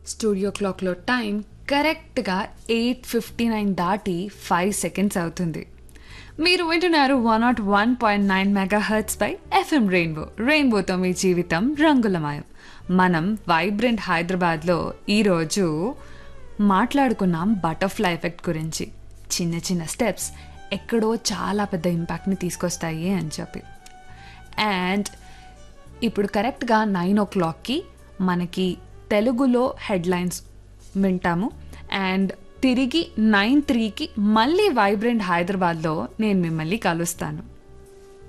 studio క్లాక్లో time కరెక్ట్గా eight fifty nine దాటి ఫైవ్ సెకండ్స్ అవుతుంది మీరు వింటున్నారు one not one point nine mega hertz పై ఎఫ్ఎం రెయిన్బో రెయిన్బోతో మీ జీవితం రంగులమయం మనం వైబ్రెంట్ హైదరాబాద్లో ఈరోజు మాట్లాడుకున్నాం బటర్ఫ్లై ఎఫెక్ట్ గురించి చిన్న చిన్న స్టెప్స్ ఎక్కడో చాలా పెద్ద ఇంపాక్ట్ని తీసుకొస్తాయి అని చెప్పి అండ్ ఇప్పుడు కరెక్ట్గా నైన్ ఓ క్లాక్కి మనకి తెలుగులో హెడ్లైన్స్ వింటాము అండ్ తిరిగి నైన్ త్రీకి మళ్ళీ వైబ్రెంట్ హైదరాబాద్లో నేను మిమ్మల్ని కలుస్తాను